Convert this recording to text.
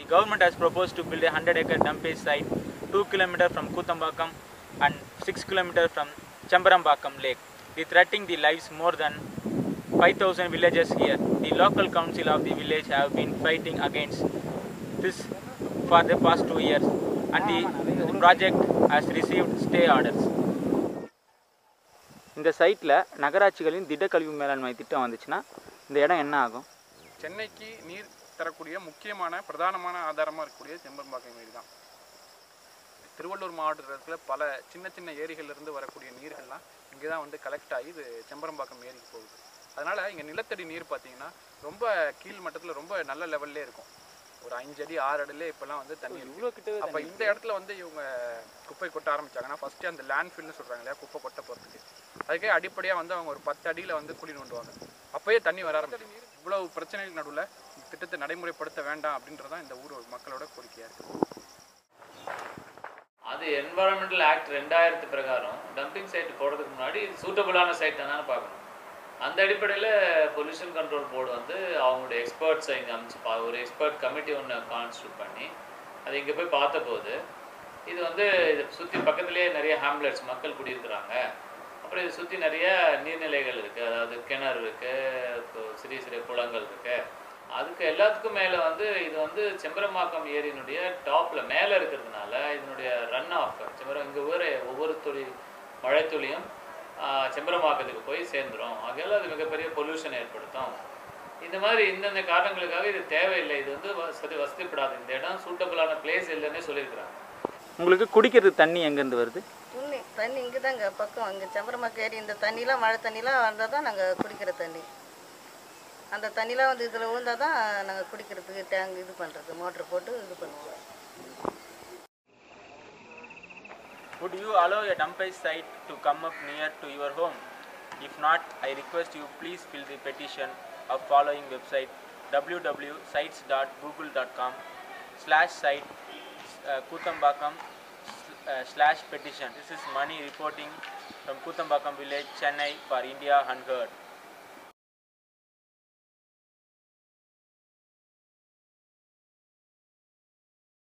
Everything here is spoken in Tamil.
government has proposed to build a 100 acre dumpage site 2 km from Kutambakam and 6 km from Chambarambakam Lake, the threatening the lives more than 5000 villagers here. The local council of the village have been fighting against this for the past two years and the, the project has received stay orders. இந்த சைட்டில் நகராட்சிகளின் திடக்கழிவு மேலாண்மை திட்டம் வந்துச்சுன்னா இந்த இடம் என்ன ஆகும் சென்னைக்கு நீர் தரக்கூடிய முக்கியமான பிரதானமான ஆதாரமாக இருக்கக்கூடிய செம்பரம்பாக்கம் ஏரி தான் திருவள்ளூர் மாவட்டத்தில் பல சின்ன சின்ன ஏரிகள்லேருந்து வரக்கூடிய நீர்கள்லாம் இங்கே தான் வந்து கலெக்ட் ஆகி இது செம்பரம்பாக்கம் ஏரிக்கு போகுது அதனால் இங்கே நிலத்தடி நீர் பார்த்தீங்கன்னா ரொம்ப கீழ் மட்டத்தில் ரொம்ப நல்ல லெவல்லே இருக்கும் ஒரு அஞ்சு அடி ஆறு அடிலே இப்போல்லாம் வந்து தண்ணி இவ்வளோ கிட்ட அப்போ இந்த இடத்துல வந்து இவங்க குப்பை கொட்ட ஆரம்பிச்சாங்கன்னா ஃபஸ்ட்டு அந்த லேண்ட் ஃபில்னு சொல்கிறாங்க இல்லையா குப்பை கொட்ட போகிறதுக்கு அதுக்கே அடிப்படையாக வந்து அவங்க ஒரு பத்து அடியில் வந்து குழி நோண்டுவாங்க அப்போயே தண்ணி வர ஆரம்பிச்சு இவ்வளவு பிரச்சனைகள் நடுவில் திட்டத்தை நடைமுறைப்படுத்த வேண்டாம் அப்படின்றதான் இந்த ஊர் மக்களோட கோரிக்கையாக இருக்குது அது என்வரான்மெண்டல் ஆக்ட் ரெண்டாயிரத்து பிரகாரம் டம்பிங் சைட் போடுறதுக்கு முன்னாடி இது சூட்டபுளான சைட் தானே பார்க்கணும் அந்த அடிப்படையில் பொல்யூஷன் கண்ட்ரோல் போர்டு வந்து அவங்களுடைய எக்ஸ்பர்ட்ஸை இங்கே அமைச்சு பா ஒரு எக்ஸ்பர்ட் கமிட்டி ஒன்று கான்ஸ்டியூட் பண்ணி அது இங்கே போய் பார்த்தபோது இது வந்து இது சுற்றி பக்கத்துலேயே நிறைய ஹேம்லெட்ஸ் மக்கள் குடியிருக்கிறாங்க அப்புறம் இதை சுற்றி நிறைய நீர்நிலைகள் இருக்குது அதாவது கிணறு இருக்குது சிறிய சிறிய குளங்கள் இருக்குது அதுக்கு எல்லாத்துக்கும் மேலே வந்து இது வந்து செம்பரம்பாக்கம் ஏரியினுடைய டாப்பில் மேலே இருக்கிறதுனால இதனுடைய ரன் ஆஃப் செம்பரம் இங்கே ஊரே ஒவ்வொரு துளி மழை துளியும் ஆஹ், செம்பரம்பாக்கத்துக்கு போய் சேர்ந்துரும் ஆகையால் அது மிகப்பெரிய பொல்யூஷன் ஏற்படுத்தும் இந்த மாதிரி இந்தந்த காரணங்களுக்காக இது தேவையில்லை இது வந்து வசதி வசதிப்படாது இந்த இடம் சூட்டபுளான பிளேஸ் இல்லைன்னே சொல்லியிருக்கிறாங்க உங்களுக்கு குடிக்கிறது தண்ணி எங்கேருந்து வருது தண்ணி தண்ணி இங்கே தாங்க பக்கம் இங்கே செம்பரமாக்கு ஏரி இந்த தண்ணிலாம் மழை தண்ணிலாம் வந்தால் தான் நாங்கள் குடிக்கிற தண்ணி அந்த தண்ணிலாம் வந்து இதில் விழுந்தால் தான் நாங்கள் குடிக்கிறதுக்கு டேங்க் இது பண்ணுறது மோட்ரு போட்டு இது பண்ணுவோம் Would you allow a dumpage site to come up near to your home? If not, I request you please fill the petition of following website www.sites.google.com slash site uh, Kutambakam uh, slash petition. This is Money reporting from Kutambakam village, Chennai for India Unheard.